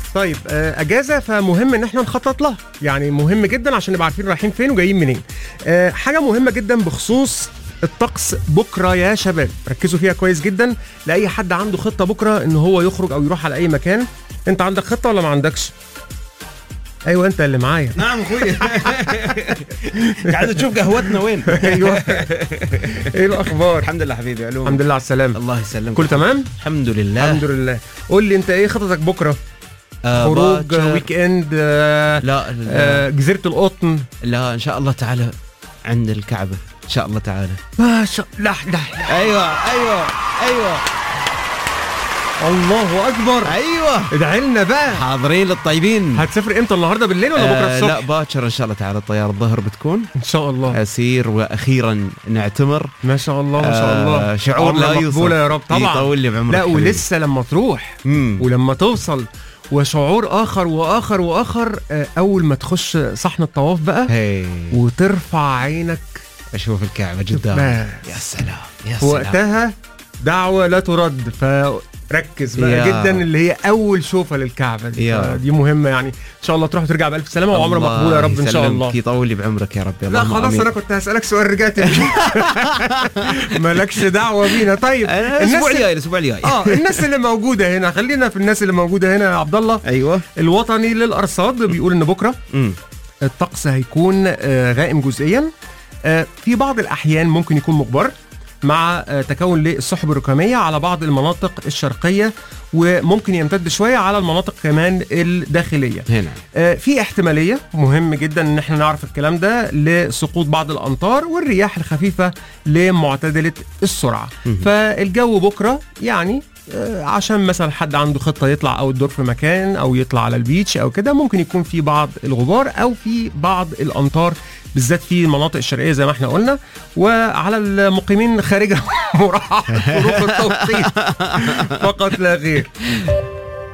طيب آه، اجازه فمهم ان احنا نخطط لها يعني مهم جدا عشان نبقى عارفين رايحين فين وجايين منين آه، حاجه مهمه جدا بخصوص الطقس بكره يا شباب ركزوا فيها كويس جدا لاي حد عنده خطه بكره ان هو يخرج او يروح على اي مكان انت عندك خطه ولا ما عندكش ايوه انت اللي معايا نعم اخوي قاعد تشوف قهوتنا وين ايوه ايه الاخبار الحمد لله حبيبي علوم الحمد لله على السلامه الله يسلمك كله تمام الحمد لله الحمد لله قول لي انت ايه خططك بكره آه خروج باكر. ويك اند آه، لا لا, آه، جزيره القطن لا ان شاء الله تعالى عند الكعبه ان شاء الله تعالى ما شاء لا لا ايوه ايوه ايوه الله اكبر ايوه ادعي لنا بقى حاضرين للطيبين هتسافر امتى النهارده بالليل ولا بكره آه الصبح لا باكر ان شاء الله تعالى الطياره الظهر بتكون ان شاء الله اسير واخيرا نعتمر ما شاء الله ما شاء الله آه شعور عمرة لا يوصف مقبوله يا رب طبعا يطول لي بعمرك لا حبيبي. ولسه لما تروح مم. ولما توصل وشعور اخر واخر واخر آه، اول ما تخش صحن الطواف بقى هي وترفع عينك اشوف الكعبه قدام بس. يا سلام يا في سلام وقتها دعوه لا ترد فركز بقى يا. جدا اللي هي اول شوفه للكعبه دي يا. دي مهمه يعني ان شاء الله تروح وترجع بالف سلامه وعمره الله مقبوله يا رب ان شاء يسلمك، الله يطول لي بعمرك يا رب لا اللهم خلاص آمين. انا كنت هسالك سؤال رجعت مالكش دعوه بينا طيب انا الناس الاسبوع اللي- الجاي الاسبوع الجاي اه الناس اللي موجوده هنا خلينا في الناس اللي موجوده هنا يا عبد الله ايوه الوطني للارصاد بيقول ان بكره امم الطقس هيكون آه، غائم جزئيا آه، في بعض الاحيان ممكن يكون مغبر مع آه، تكون للسحب الركاميه على بعض المناطق الشرقيه وممكن يمتد شويه على المناطق كمان الداخليه هنا آه، في احتماليه مهم جدا ان احنا نعرف الكلام ده لسقوط بعض الامطار والرياح الخفيفه لمعتدله السرعه فالجو بكره يعني آه، عشان مثلا حد عنده خطه يطلع او الدور في مكان او يطلع على البيتش او كده ممكن يكون في بعض الغبار او في بعض الامطار بالذات في المناطق الشرقيه زي ما احنا قلنا وعلى المقيمين خارجها مراعاه ظروف التوقيت فقط لا غير